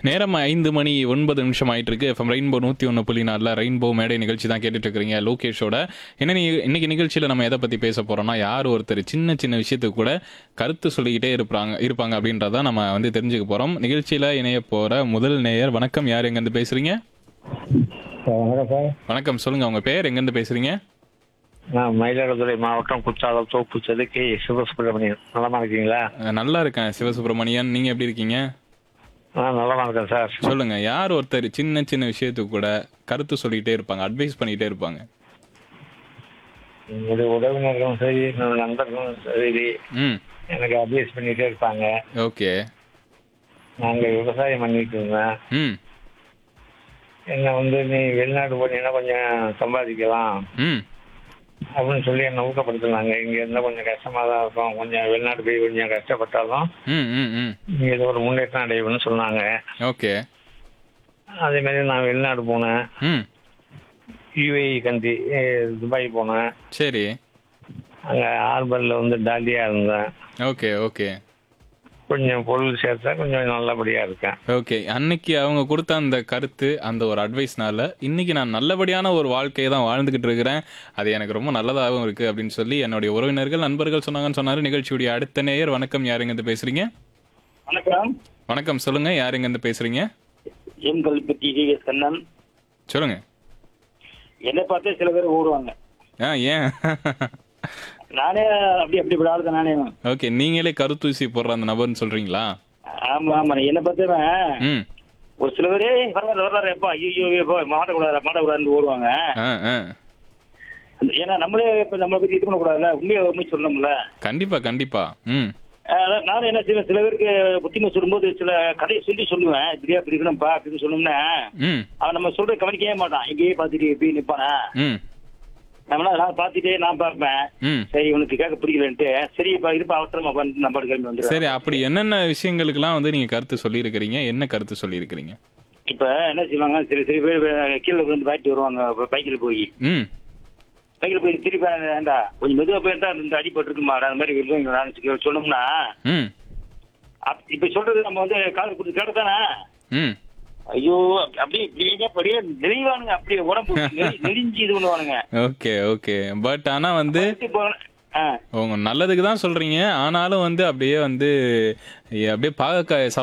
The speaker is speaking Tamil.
நேரம் ஐந்து மணி ஒன்பது நிமிஷம் ஆயிட்டு இருக்கு எஃப்எம் ரெயின்போ நூற்றி ஒன்று புள்ளி நாலில் ரெயின்போ மேடை நிகழ்ச்சி தான் கேட்டுட்டு இருக்கிறீங்க லோகேஷோட என்ன நீ இன்னைக்கு நிகழ்ச்சியில் நம்ம எதை பற்றி பேச போறோம்னா யார் ஒருத்தர் சின்ன சின்ன விஷயத்துக்கு கூட கருத்து சொல்லிக்கிட்டே இருப்பாங்க இருப்பாங்க அப்படின்றத நம்ம வந்து தெரிஞ்சுக்க போகிறோம் நிகழ்ச்சியில் இணைய போகிற முதல் நேயர் வணக்கம் யார் எங்கேருந்து பேசுறீங்க சார் வணக்கம் சார் வணக்கம் சொல்லுங்க உங்க பேர் எங்கேருந்து பேசுறீங்க நான் மயிலாடுதுறை மாவட்டம் குற்றாலம் தோப்பு செதுக்கி சிவசுப்பிரமணியன் நலமா இருக்கீங்களா அஹ் நல்லா இருக்கேன் சிவசுப்ரமணியன் நீங்க எப்படி இருக்கீங்க ஆ நலமா இருக்கேன் சார் சொல்லுங்க யார் ஒருத்தர் சின்ன சின்ன விஷயத்துக்கு கூட கருத்து சொல்லிக்கிட்டே இருப்பாங்க அட்வைஸ் பண்ணிக்கிட்டே இருப்பாங்க என்னுடைய உறவினர்களும் சரி என்னோட நண்பர்களும் சரி ம் எனக்கு அட்வைஸ் பண்ணிட்டே இருப்பாங்க ஓகே நாங்க விவசாயம் பண்ணிட்டு இருந்தேன் ம் என்ன வந்து நீ வெளிநாடு போனீங்கன்னா கொஞ்சம் சம்பாதிக்கலாம் ம் அப்படின்னு சொல்லி என்னை ஊக்கப்படுத்தினாங்க இங்க இருந்தா கொஞ்சம் கஷ்டமா தான் இருக்கும் கொஞ்சம் வெளிநாடு போய் கொஞ்சம் கஷ்டப்பட்டாலும் ம் ம் ம் நீங்க இது ஒரு முன்னேற்றம் அடையணும்னு சொன்னாங்க ஓகே அதே மாதிரி நான் வெளிநாடு போனேன் ம் யூஏஇ கண்ட்ரி துபாய் போனேன் சரி அங்கே ஹார்பரில் வந்து டாலியாக இருந்தேன் ஓகே ஓகே கொஞ்சம் பொருள் சேர்த்தா கொஞ்சம் நல்லபடியாக இருக்கேன் ஓகே அன்னைக்கு அவங்க கொடுத்த அந்த கருத்து அந்த ஒரு அட்வைஸ்னால இன்னைக்கு நான் நல்லபடியான ஒரு வாழ்க்கையை தான் வாழ்ந்துகிட்டு இருக்கிறேன் அது எனக்கு ரொம்ப நல்லதாகவும் இருக்கு அப்படின்னு சொல்லி என்னுடைய உறவினர்கள் நண்பர்கள் சொன்னாங்கன்னு சொன்னாரு நிகழ்ச்சியுடைய அடுத்த நேயர் வணக்கம் யாருங்க பேசுறீங்க வணக்கம் வணக்கம் சொல்லுங்க யாருங்க பேசுறீங்க M Kalpatti T S Kannan சொல்லுங்க என்னை பார்த்தே சில பேர் ஓடுவாங்க ஆ ஏன் நானே அப்படி அப்படி விடாது நானே ஓகே நீங்களே கருத்தூசி போடுற அந்த நபர்னு சொல்றீங்களா ஆமா ஆமா என்னை பார்த்தவன் ம் ஒரு சில பேரே வர்றாரு வர்றாரு எப்பா ஐயோ எப்போ மாட்டக்கூடாது மாட்டக்கூடாதுன்னு ஓடுவாங்க ஆ ஆ அந்த- ஏன்னா நம்மளே இப்ப நம்மளை பத்தி இது பண்ணக்கூடாதுல்ல உண்மையை உண்மை சொல்லணும்ல கண்டிப்பா கண்டிப்பா ம் அதான் நானும் என்ன செய்வேன் சில பேருக்கு புத்திமை சொல்லும்போது சில கதையை சொல்லி சொல்லுவேன் இப்படியா இப்படி இருக்கணும்ப்பா அப்படின்னு சொன்னோம்னா ம் அவன் நம்ம சொல்றது கவனிக்கவே மாட்டான் எங்கேயே பார்த்துட்டு எப்படி நிப்பானா ம் நம்மளா நான் பார்த்துட்டே நான் பார்ப்பேன் ம் சரி இவனுக்கு கேட்க பிடிக்கலன்ட்டு சரி இப்ப இருப்பா அவசரமா வந்து நம்ம கிளம்பி வந்துடுறேன் சரி அப்படி என்னென்ன விஷயங்களுக்கெல்லாம் வந்து நீங்க கருத்து சொல்லியிருக்கிறீங்க என்ன கருத்து சொல்லியிருக்கிறீங்க இப்ப என்ன செய்வாங்க சில சில பேர் கீழே விழுந்து பாய்ட்டு வருவாங்க பைக்ல போய் ம் பைக்ல போய் திருப்பி வேண்டா கொஞ்சம் மெதுவா போயிருந்தா இந்த அடிபட்டு அந்த மாதிரி விழுந்து நான் சொன்னோம்னா ம் அப்- இப்ப சொல்றது நம்ம வந்து காது கொடுத்து கேட்டதானே ம் ஐயோ அப்படி இப்படியே அப்படியே நெளிவானுங்க அப்படியே உடம்பு நெளி- நெளிஞ்சு இது பண்ணுவானுங்க ஓகே ஓகே பட் ஆனா வந்து இப்போ ஆ உங்க நல்லதுக்கு தான் சொல்றீங்க ஆனாலும் வந்து அப்படியே வந்து அப்படியே பாகக்காய்